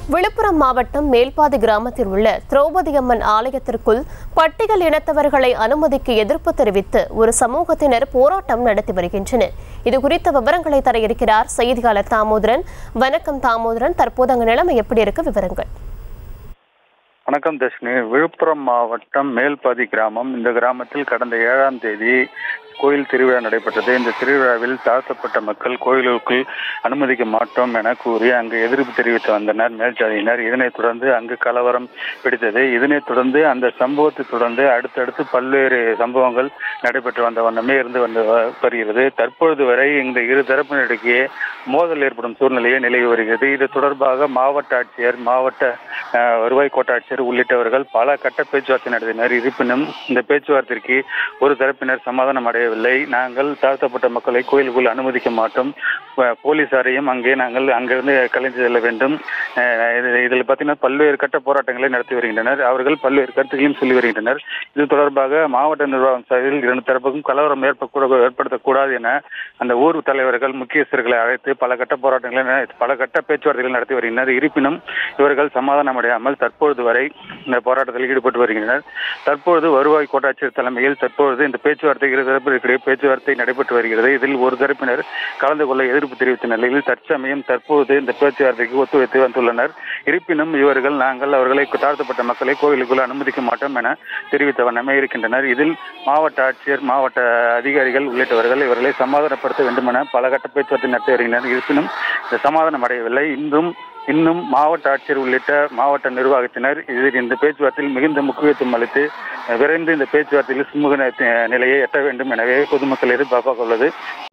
விழுப்புரம் மாவட்டம் மேல்பாதி கிராமத்தில் உள்ள திரௌபதி அம்மன் ஆலயத்திற்குள் பட்டியல் இனத்தவர்களை அனுமதிக்க எதிர்ப்பு தெரிவித்து ஒரு சமூகத்தினர் போராட்டம் நடத்தி வருகின்றனர் இது குறித்த விவரங்களை தர இருக்கிறார் செய்தியாளர் தாமோதரன் வணக்கம் தாமோதரன் தற்போது அங்கு நிலைமை எப்படி இருக்கு விவரங்கள் வணக்கம் தர்ஷினி விழுப்புரம் மாவட்டம் மேல்பாதி கிராமம் இந்த கிராமத்தில் கடந்த ஏழாம் தேதி கோயில் திருவிழா நடைபெற்றது இந்த திருவிழாவில் தாழ்த்தப்பட்ட மக்கள் கோயிலுக்குள் அனுமதிக்க மாட்டோம் என கூறி அங்கு எதிர்ப்பு தெரிவித்து வந்தனர் மேல்ஜாதியினர் இதனைத் தொடர்ந்து அங்கு கலவரம் பிடித்தது இதனைத் தொடர்ந்து அந்த சம்பவத்தை தொடர்ந்து அடுத்தடுத்து பல்வேறு சம்பவங்கள் நடைபெற்று வந்த வண்ணமே இருந்து வந்து வ- வருகிறது தற்பொழுது வரை இந்த இரு தரப்பினரிடையே மோதல் ஏற்படும் சூழ்நிலையே நிலவி வருகிறது இது தொடர்பாக மாவட்ட ஆட்சியர் மாவட்ட அஹ், வருவாய் கோட்டாட்சியர் உள்ளிட்டவர்கள் பல கட்ட பேச்சுவார்த்தை நடத்தினர் இருப்பினும் இந்த பேச்சுவார்த்தைக்கு ஒரு தரப்பினர் சமாதானம் அடையவில்லை நாங்கள் தாழ்த்தப்பட்ட மக்களை கோயிலுக்குள் அனுமதிக்க மாட்டோம் ப- போலீசாரையும் அங்கே நாங்கள் அங்கிருந்து கலைந்து செல்ல வேண்டும் அஹ், இது- இதில் பார்த்தீங்கன்னா பல்வேறு கட்ட போராட்டங்களை நடத்தி வருகின்றனர் அவர்கள் பல்வேறு கருத்துக்களையும் சொல்லி வருகின்றனர் இது தொடர்பாக மாவட்ட நிர்வாகம் சார்பில் இரண்டு தரப்புக்கும் கலவரம் ஏற்பட ஏற்படுத்தக்கூடாது என அந்த ஊர் தலைவர்கள் முக்கியஸ்தர்களை அழைத்து பல கட்ட போராட்டங்களை ந- பல கட்ட பேச்சுவார்த்தைகள் நடத்தி வருகின்றனர் இருப்பினும் இவர்கள் சமாதானம் அடையாமல் தற்பொழுது வரை இந்த போராட்டத்தில் ஈடுபட்டு வருகின்றனர் தற்பொழுது வருவாய் கோட்டாட்சியர் தலைமையில் தற்பொழுது இந்த பேச்சுவார்த்தை இரு தரப்பிற்கிடையே பேச்சுவார்த்தை நடைபெற்று வருகிறது இதில் ஒரு தரப்பினர் கலந்து கொள்ள எதிர்ப்பு தெரிவித்த நிலையில் தற்சமயம் தற்போது இந்த பேச்சுவார்த்தைக்கு ஒத்துழைத்து வந்துள்ளனர் இருப்பினும் இவர்கள் நாங்கள் அவர்களை தாழ்த்தப்பட்ட மக்களை கோயிலுக்குள் அனுமதிக்க மாட்டோம் என தெரிவித்த வண்ணமே இருக்கின்றனர் இதில் மாவட்ட ஆட்சியர் மாவட்ட அதிகாரிகள் உள்ளிட்டவர்கள் இவர்களை சமாதானப்படுத்த வேண்டும் என பல கட்ட பேச்சுவார்த்தை நடத்தி வருகின்றனர் இருப்பினும் இந்த சமாதானம் அடையவில்லை இன்றும் இன்னும் மாவட்ட ஆட்சியர் உள்ளிட்ட மாவட்ட நிர்வாகத்தினர் இதில் இந்த பேச்சுவார்த்தையில் மிகுந்த முக்கியத்துவம் அளித்து விரைந்து இந்த பேச்சுவார்த்தையில் சுமூக நி- நிலையை எட்ட வேண்டும் எனவே பொதுமக்கள் எதிர்பார்ப்பாக உள்ளது